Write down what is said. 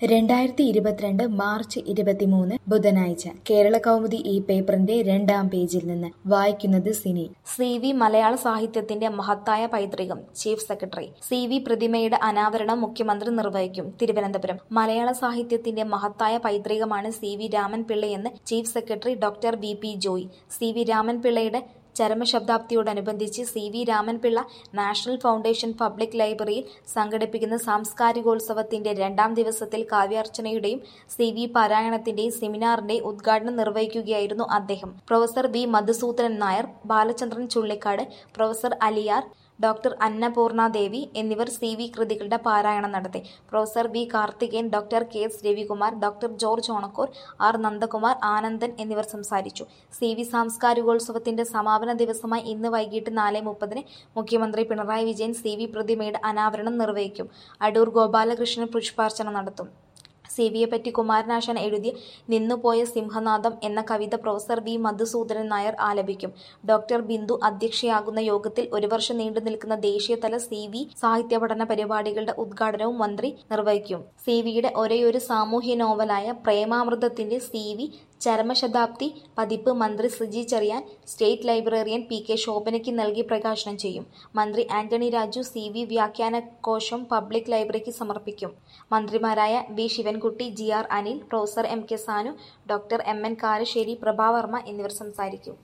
രണ്ടായിരത്തി ഇരുപത്തിരണ്ട് മാർച്ച് ഇരുപത്തിമൂന്ന് ബുധനാഴ്ച കേരള കൗമുദി ഈ പേപ്പറിന്റെ രണ്ടാം പേജിൽ നിന്ന് വായിക്കുന്നത് സിനി സി വി മലയാള സാഹിത്യത്തിന്റെ മഹത്തായ പൈതൃകം ചീഫ് സെക്രട്ടറി സി വി പ്രതിമയുടെ അനാവരണം മുഖ്യമന്ത്രി നിർവഹിക്കും തിരുവനന്തപുരം മലയാള സാഹിത്യത്തിന്റെ മഹത്തായ പൈതൃകമാണ് സി വി രാമൻ പിള്ളയെന്ന് chief secretary doctor V P Joy C V Raman പിള്ളയുടെ ചരമശതാബ്ദിയോടനുബന്ധിച്ച് C V Ramanpillai national foundation public ലൈബ്രറിയിൽ സംഘടിപ്പിക്കുന്ന സാംസ്കാരികോത്സവത്തിന്റെ രണ്ടാം ദിവസത്തിൽ കാവ്യാർച്ചനയുടെയും സി വി പാരായണത്തിന്റെയും സെമിനാറിന്റെയും ഉദ്ഘാടനം നിർവഹിക്കുകയായിരുന്നു അദ്ദേഹം professor V Madhusoodanan Nair Balachandran Chullikkad professor Aliyar doctor Annapurnadevi എന്നിവർ സി വി കൃതികളുടെ പാരായണം നടത്തി professor V Karthikeyan doctor K S Ravikumar doctor George Onakkoor R Nandakumar Anandan എന്നിവർ സംസാരിച്ചു സി വി സാംസ്കാരികോത്സവത്തിന്റെ സമാപന ദിവസമായി ഇന്ന് വൈകിട്ട് നാല് മുപ്പതിന് മുഖ്യമന്ത്രി പിണറായി വിജയൻ സി വി പ്രതിമയുടെ അനാവരണം നിർവഹിക്കും അടൂർ ഗോപാലകൃഷ്ണൻ പുഷ്പാർച്ചന നടത്തും സി വിയെപ്പറ്റി കുമാരനാശാൻ എഴുതിയ നിന്നുപോയ സിംഹനാദം എന്ന കവിത പ്രൊഫസർ വി മധുസൂദനൻ നായർ ആലപിക്കും ഡോക്ടർ ബിന്ദു അധ്യക്ഷയാകുന്ന യോഗത്തിൽ ഒരു വർഷം നീണ്ടു നിൽക്കുന്ന ദേശീയതല സി വി സാഹിത്യ പഠന പരിപാടികളുടെ ഉദ്ഘാടനവും മന്ത്രി നിർവഹിക്കും സി വിയുടെ ഒരേയൊരു സാമൂഹ്യ നോവലായ പ്രേമാമൃതത്തിന്റെ സി വി ചരമശതാബ്ദി പതിപ്പ് മന്ത്രി Siji Cheriyan state librarian P K ശോഭനയ്ക്ക് നൽകി പ്രകാശനം ചെയ്യും മന്ത്രി ആന്റണി രാജു സി വി വ്യാഖ്യാന കോശം പബ്ലിക് ലൈബ്രറിക്ക് സമർപ്പിക്കും മന്ത്രിമാരായ V Sivankutty G R Anil professor M K Sanu doctor M N Karassery Prabhavarma എന്നിവർ സംസാരിക്കും